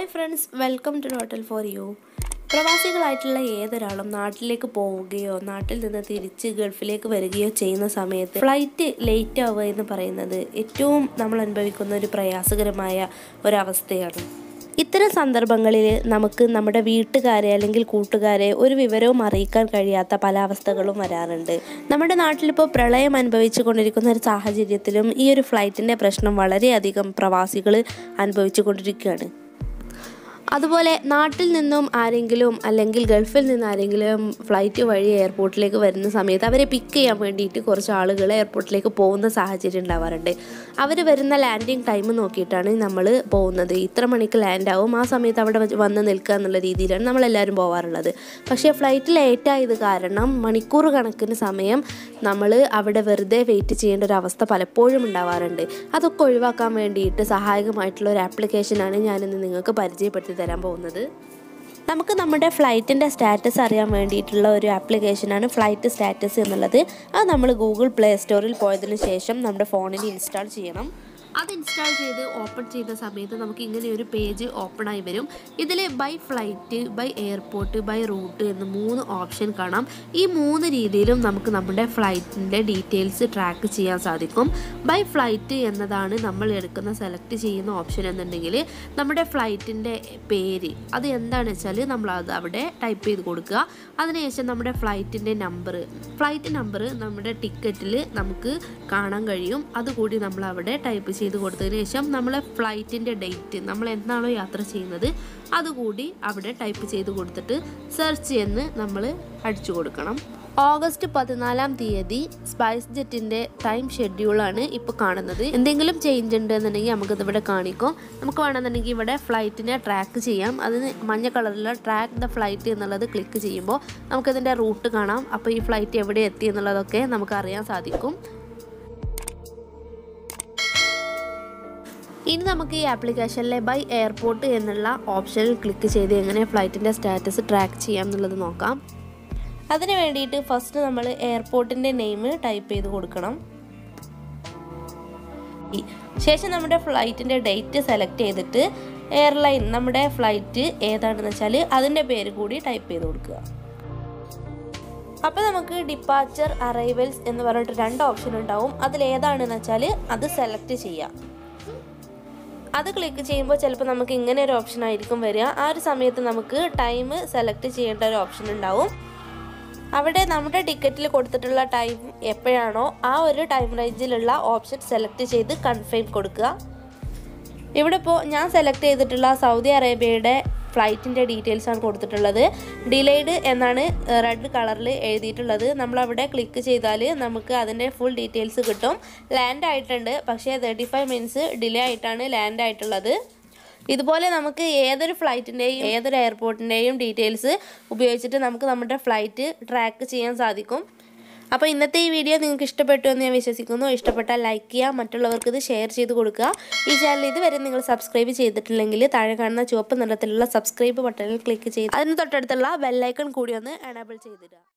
hi friends welcome to hotel for you പ്രവാസികളായിട്ടുള്ള ഏതൊരാളും നാട്ടിലേക്ക് പോവുകയോ നാട്ടിൽ നിന്ന് തിരിച്ച് ഗൾഫിലേക്ക് വരികയോ ചെയ്യുന്ന സമയത്ത് ഫ്ലൈറ്റ് ലേറ്റ് ആവുക എന്ന് പറയുന്നത് ഏറ്റവും നമ്മൾ അനുഭവിക്കുന്ന ഒരു പ്രയാസകരമായ ഒരവസ്ഥയാണ് ഇത്തരം സന്ദർഭങ്ങളിൽ നമുക്ക് നമ്മുടെ വീട്ടുകാരെ അല്ലെങ്കിൽ കൂട്ടുകാരെ ഒരു വിവരവും അറിയിക്കാൻ കഴിയാത്ത പല അവസ്ഥകളും വരാറുണ്ട് നമ്മുടെ നാട്ടിലിപ്പോൾ പ്രളയം അനുഭവിച്ചു കൊണ്ടിരിക്കുന്ന ഒരു സാഹചര്യത്തിലും ഈ ഒരു ഫ്ലൈറ്റിൻ്റെ പ്രശ്നം വളരെയധികം പ്രവാസികൾ അനുഭവിച്ചു കൊണ്ടിരിക്കുകയാണ് അതുപോലെ നാട്ടിൽ നിന്നും ആരെങ്കിലും അല്ലെങ്കിൽ ഗൾഫിൽ നിന്ന് ആരെങ്കിലും ഫ്ലൈറ്റ് വഴി എയർപോർട്ടിലേക്ക് വരുന്ന സമയത്ത് അവരെ പിക്ക് ചെയ്യാൻ വേണ്ടിയിട്ട് കുറച്ച് ആളുകൾ എയർപോർട്ടിലേക്ക് പോകുന്ന സാഹചര്യം ഉണ്ടാവാറുണ്ട് അവർ വരുന്ന ലാൻഡിങ് ടൈം നോക്കിയിട്ടാണ് നമ്മൾ പോകുന്നത് ഇത്ര മണിക്ക് ലാൻഡ് ആവും ആ സമയത്ത് അവിടെ വച്ച് വന്ന് നിൽക്കുക എന്നുള്ള രീതിയിലാണ് നമ്മളെല്ലാവരും പോകാറുള്ളത് പക്ഷേ ഫ്ലൈറ്റ് ലേറ്റ് ആയത് കാരണം മണിക്കൂർ കണക്കിന് സമയം നമ്മൾ അവിടെ വെറുതെ വെയിറ്റ് ചെയ്യേണ്ട ഒരു അവസ്ഥ പലപ്പോഴും ഉണ്ടാവാറുണ്ട് അതൊക്കെ ഒഴിവാക്കാൻ വേണ്ടിയിട്ട് സഹായകമായിട്ടുള്ള ഒരു ആപ്ലിക്കേഷനാണ് ഞാനിന്ന് നിങ്ങൾക്ക് പരിചയപ്പെടുത്തി തരാൻ പോകുന്നത് നമുക്ക് നമ്മുടെ ഫ്ലൈറ്റിൻ്റെ സ്റ്റാറ്റസ് അറിയാൻ വേണ്ടിയിട്ടുള്ള ഒരു ആപ്ലിക്കേഷനാണ് ഫ്ലൈറ്റ് സ്റ്റാറ്റസ് എന്നുള്ളത് അത് നമ്മൾ ഗൂഗിൾ പ്ലേ സ്റ്റോറിൽ പോയതിന് ശേഷം നമ്മുടെ ഫോണിൽ ഇൻസ്റ്റാൾ ചെയ്യണം അത് ഇൻസ്റ്റാൾ ചെയ്ത് ഓപ്പൺ ചെയ്യുന്ന സമയത്ത് നമുക്ക് ഇങ്ങനെ ഒരു പേജ് ഓപ്പൺ ആയി വരും ഇതിൽ by flight by airport by route എന്ന് മൂന്ന് ഓപ്ഷൻ കാണാം ഈ മൂന്ന് രീതിയിലും നമുക്ക് നമ്മുടെ ഫ്ലൈറ്റിൻ്റെ ഡീറ്റെയിൽസ് ട്രാക്ക് ചെയ്യാൻ സാധിക്കും ബൈ ഫ്ലൈറ്റ് എന്നതാണ് നമ്മൾ എടുക്കുന്ന സെലക്ട് ചെയ്യുന്ന ഓപ്ഷൻ എന്നുണ്ടെങ്കിൽ നമ്മുടെ ഫ്ലൈറ്റിൻ്റെ പേര് അത് എന്താണെന്ന് വെച്ചാൽ നമ്മൾ അത് അവിടെ ടൈപ്പ് ചെയ്ത് കൊടുക്കുക അതിനുശേഷം നമ്മുടെ ഫ്ലൈറ്റിൻ്റെ നമ്പർ ഫ്ലൈറ്റ് നമ്പർ നമ്മുടെ ടിക്കറ്റിൽ നമുക്ക് കാണാൻ കഴിയും അതുകൂടി നമ്മൾ അവിടെ ടൈപ്പ് ചെയ്ത് കൊടുത്തതിന് ശേഷം നമ്മളെ ഫ്ലൈറ്റിൻ്റെ ഡേറ്റ് നമ്മൾ എന്നാണോ യാത്ര ചെയ്യുന്നത് അതുകൂടി അവിടെ ടൈപ്പ് ചെയ്ത് കൊടുത്തിട്ട് സെർച്ച് എന്ന് നമ്മൾ അടിച്ചു കൊടുക്കണം ഓഗസ്റ്റ് പതിനാലാം തീയതി സ്പൈസ് ജെറ്റിൻ്റെ ടൈം ഷെഡ്യൂളാണ് ഇപ്പോൾ കാണുന്നത് എന്തെങ്കിലും ചേഞ്ച് ഉണ്ടെന്നുണ്ടെങ്കിൽ നമുക്കിത് ഇവിടെ കാണിക്കും നമുക്ക് വേണമെന്നുണ്ടെങ്കിൽ ഇവിടെ ഫ്ലൈറ്റിനെ ട്രാക്ക് ചെയ്യാം അതിന് മഞ്ഞ കളറിലുള്ള ട്രാക്ക് ദ ഫ്ലൈറ്റ് എന്നുള്ളത് ക്ലിക്ക് ചെയ്യുമ്പോൾ നമുക്കതിൻ്റെ റൂട്ട് കാണാം അപ്പോൾ ഈ ഫ്ലൈറ്റ് എവിടെ എത്തി എന്നുള്ളതൊക്കെ നമുക്ക് അറിയാൻ സാധിക്കും ഇനി നമുക്ക് ഈ ആപ്ലിക്കേഷനിലെ ബൈ എയർപോർട്ട് എന്നുള്ള ഓപ്ഷനിൽ ക്ലിക്ക് ചെയ്ത് എങ്ങനെ ഫ്ലൈറ്റിൻ്റെ സ്റ്റാറ്റസ് ട്രാക്ക് ചെയ്യാം എന്നുള്ളത് നോക്കാം അതിന് വേണ്ടിയിട്ട് ഫസ്റ്റ് നമ്മൾ എയർപോർട്ടിൻ്റെ നെയിം ടൈപ്പ് ചെയ്ത് കൊടുക്കണം ശേഷം നമ്മുടെ ഫ്ലൈറ്റിൻ്റെ ഡേറ്റ് സെലക്ട് ചെയ്തിട്ട് എയർലൈൻ നമ്മുടെ ഫ്ലൈറ്റ് ഏതാണെന്ന് വെച്ചാൽ അതിൻ്റെ പേര് കൂടി ടൈപ്പ് ചെയ്ത് കൊടുക്കുക അപ്പോൾ നമുക്ക് ഡിപ്പാച്ചർ അറൈവൽസ് എന്ന് പറഞ്ഞിട്ട് രണ്ട് ഓപ്ഷൻ ഉണ്ടാവും അതിൽ ഏതാണെന്ന് വെച്ചാൽ അത് സെലക്ട് ചെയ്യാം അത് ക്ലിക്ക് ചെയ്യുമ്പോൾ ചിലപ്പോൾ നമുക്ക് ഇങ്ങനെ ഒരു ഓപ്ഷൻ ആയിരിക്കും വരിക ആ ഒരു സമയത്ത് നമുക്ക് ടൈം സെലക്ട് ചെയ്യേണ്ട ഒരു ഓപ്ഷൻ ഉണ്ടാവും അവിടെ നമ്മുടെ ടിക്കറ്റിൽ കൊടുത്തിട്ടുള്ള ടൈം എപ്പോഴാണോ ആ ഒരു ടൈം റേഞ്ചിലുള്ള ഓപ്ഷൻ സെലക്ട് ചെയ്ത് കൺഫേം കൊടുക്കുക ഇവിടെ ഇപ്പോൾ ഞാൻ സെലക്ട് ചെയ്തിട്ടുള്ള സൗദി അറേബ്യയുടെ ഫ്ലൈറ്റിൻ്റെ ഡീറ്റെയിൽസ് ആണ് കൊടുത്തിട്ടുള്ളത് ഡിലേഡ് എന്നാണ് റെഡ് കളറിൽ എഴുതിയിട്ടുള്ളത് നമ്മളവിടെ ക്ലിക്ക് ചെയ്താൽ നമുക്ക് അതിൻ്റെ ഫുൾ ഡീറ്റെയിൽസ് കിട്ടും ലാൻഡ് ആയിട്ടുണ്ട് പക്ഷേ തേർട്ടി ഫൈവ് മിനിറ്റ്സ് ഡിലേ ആയിട്ടാണ് ലാൻഡ് ആയിട്ടുള്ളത് ഇതുപോലെ നമുക്ക് ഏതൊരു ഫ്ലൈറ്റിൻ്റെയും ഏതൊരു എയർപോർട്ടിൻ്റെയും ഡീറ്റെയിൽസ് ഉപയോഗിച്ചിട്ട് നമുക്ക് നമ്മുടെ ഫ്ലൈറ്റ് ട്രാക്ക് ചെയ്യാൻ സാധിക്കും അപ്പോൾ ഇന്നത്തെ ഈ വീഡിയോ നിങ്ങൾക്ക് ഇഷ്ടപ്പെട്ടു എന്ന് ഞാൻ വിശ്വസിക്കുന്നു ഇഷ്ടപ്പെട്ടാൽ ലൈക്ക് ചെയ്യുക മറ്റുള്ളവർക്ക് ഇത് ഷെയർ ചെയ്ത് കൊടുക്കുക ഈ ചാനൽ ഇതുവരെ നിങ്ങൾ സബ്സ്ക്രൈബ് ചെയ്തിട്ടില്ലെങ്കിൽ താഴെ കാണുന്ന ചുവപ്പ് നിറത്തിലുള്ള സബ്സ്ക്രൈബ് ബട്ടണിൽ ക്ലിക്ക് ചെയ്ത് അതിന് തൊട്ടടുത്തുള്ള ബെല്ലൈക്കൺ കൂടി ഒന്ന് എനേബിൾ ചെയ്തിടുക